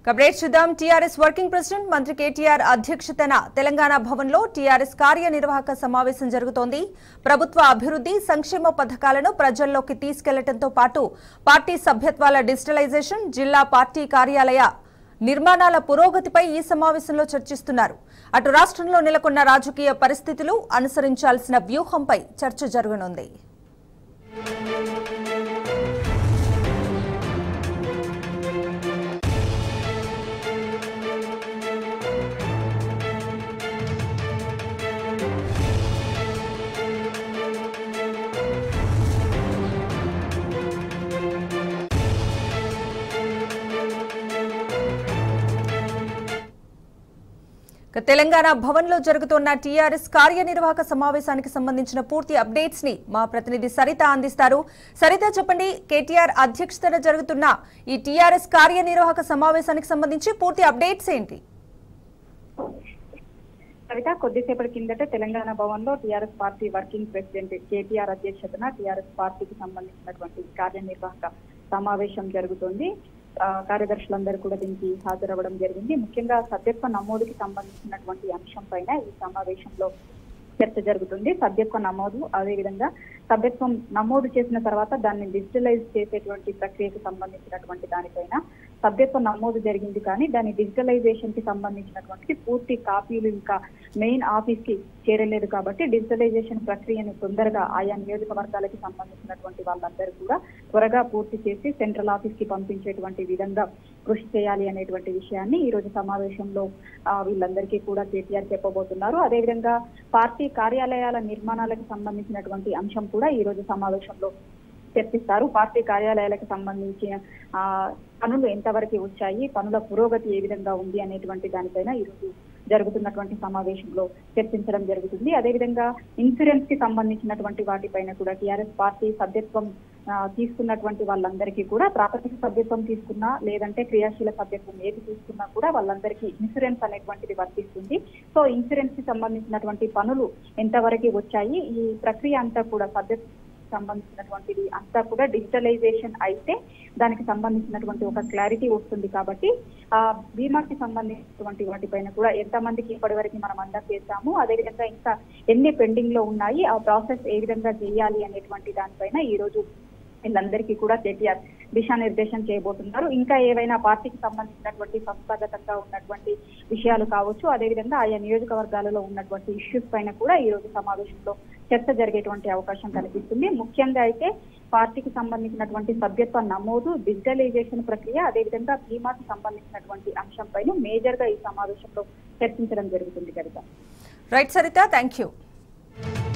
కబరేట్ చూద్దాం TRS working president మంత్రి కేటీఆర్ అధ్యక్షతన తెలంగాణ భవన్లో టీఆర్ఎస్ కార్యనిర్వాహక సమావేశం జరుగుతోంది ప్రభుత్వ అభివృద్ధి సంక్షేమ పథకాలను ప్రజల్లోకి తీసుకెళ్లడంతో పాటు పార్టీ సభ్యత్వాల డిజిటలైజేషన్ జిల్లా పార్టీ కార్యాలయ నిర్మాణాల పురోగతిపై ఈ సమావేశంలో చర్చిస్తున్నారు అటు రాష్ట్రంలో నెలకొన్న రాజకీయ పరిస్థితులు అనుసరించాల్సిన వ్యూహంపై చర్చ జరగనుంది ఇక తెలంగాణ భవన్లో జరుగుతున్న టీఆర్ఎస్ కార్యనిర్వాహక సమావేశానికి సంబంధించిన పూర్తి అప్డేట్స్ ని మా ప్రతినిధి సరిత అందిస్తారు సరిత చెప్పండి కేటీఆర్ అధ్యక్షతన జరుగుతున్న ఈ టీఆర్ఎస్ కార్యనిర్వాహక సమావేశానికి సంబంధించి పూర్తి అప్డేట్స్ ఏంటి కవిత కొద్దిసేపటి కిందట తెలంగాణ భవన్ లో TRS party working president KTR అధ్యక్షతన టీఆర్ఎస్ పార్టీకి సంబంధించినటువంటి కార్యనిర్వాహక సమావేశం జరుగుతోంది ఆ, కార్యదర్శులందరూ కూడా దీనికి హాజరవ్వడం జరిగింది ముఖ్యంగా సభ్యత్వ నమోదుకి సంబంధించినటువంటి అంశం పైన ఈ సమావేశంలో చర్చ జరుగుతుంది సభ్యత్వ నమోదు అదేవిధంగా సభ్యత్వం నమోదు చేసిన తర్వాత దాన్ని డిజిటలైజ్ చేసేటువంటి ప్రక్రియకు సంబంధించినటువంటి దానిపైన సభ్యత్వ నమోదు జరిగింది కానీ దాని డిజిటలైజేషన్ కి సంబంధించినటువంటి పూర్తి కాపీలు ఇంకా మెయిన్ ఆఫీస్ కి చేరలేదు కాబట్టి డిజిటలైజేషన్ ప్రక్రియను తొందరగా ఆయా నియోజకవర్గాలకి సంబంధించినటువంటి వాళ్ళందరూ కూడా త్వరగా పూర్తి చేసి సెంట్రల్ ఆఫీస్ కి పంపించేటువంటి విధంగా కృషి చేయాలి అనేటువంటి విషయాన్ని ఈ రోజు సమావేశంలో ఆ, వీళ్ళందరికీ కూడా కేటీఆర్ చెప్పబోతున్నారు అదేవిధంగా పార్టీ కార్యాలయాల నిర్మాణాలకు సంబంధించినటువంటి అంశం కూడా ఈ రోజు సమావేశంలో చర్చిస్తారు పార్టీ కార్యాలయాలకు సంబంధించిన ఆ, పనులు ఎంతవరకు వచ్చాయి పనుల పురోగతి ఏ విధంగా ఉంది అనేటువంటి దానిపైన ఈరోజు జరుగుతున్నటువంటి సమావేశంలో చర్చించడం జరుగుతుంది అదేవిధంగా ఇన్సూరెన్స్ కి సంబంధించినటువంటి వాటిపైన కూడా టీఆర్ఎస్ పార్టీ సభ్యత్వం ఆ, తీసుకున్నటువంటి వాళ్ళందరికీ కూడా ప్రాథమిక సభ్యత్వం తీసుకున్నా లేదంటే క్రియాశీల సభ్యత్వం ఏది తీసుకున్నా కూడా వాళ్ళందరికీ ఇన్సూరెన్స్ అనేటువంటిది వర్తిస్తుంది సో ఇన్సూరెన్స్ కి సంబంధించినటువంటి పనులు ఎంతవరకు వచ్చాయి ఈ ప్రక్రియ అంతా కూడా సభ్యత్వం సంబంధించినటువంటిది అంతా కూడా డిజిటలైజేషన్ అయితే దానికి సంబంధించినటువంటి ఒక క్లారిటీ వస్తుంది కాబట్టి ఆ బీమాకి సంబంధించినటువంటి వాటిపైన కూడా ఎంతమందికి ఇప్పటి వరకు మనం అందం చేశాము అదేవిధంగా ఇంకా ఎన్ని పెండింగ్ లో ఉన్నాయి ఆ ప్రాసెస్ ఏ విధంగా చేయాలి అనేటువంటి దానిపైన ఈ రోజు వీళ్ళందరికీ కూడా కేటీఆర్ దిశానిర్దేశం చేయబోతున్నారు ఇంకా ఏవైనా పార్టీకి సంబంధించినటువంటి సంస్థాగతంగా ఉన్నటువంటి విషయాలు కావచ్చు అదేవిధంగా ఆయా నియోజకవర్గాలలో ఉన్నటువంటి ఇష్యూస్ పైన కూడా ఈ రోజు సమావేశంలో చర్చ జరిగేటువంటి అవకాశం కనిపిస్తుంది ముఖ్యంగా అయితే పార్టీకి సంబంధించినటువంటి సభ్యత్వ నమోదు డిజిటలైజేషన్ ప్రక్రియ అదేవిధంగా బీమాకి సంబంధించినటువంటి అంశంపైన మేజర్ గా ఈ సమావేశంలో చర్చించడం జరుగుతుంది కనుక రైట్ సరిత థ్యాంక్ యూ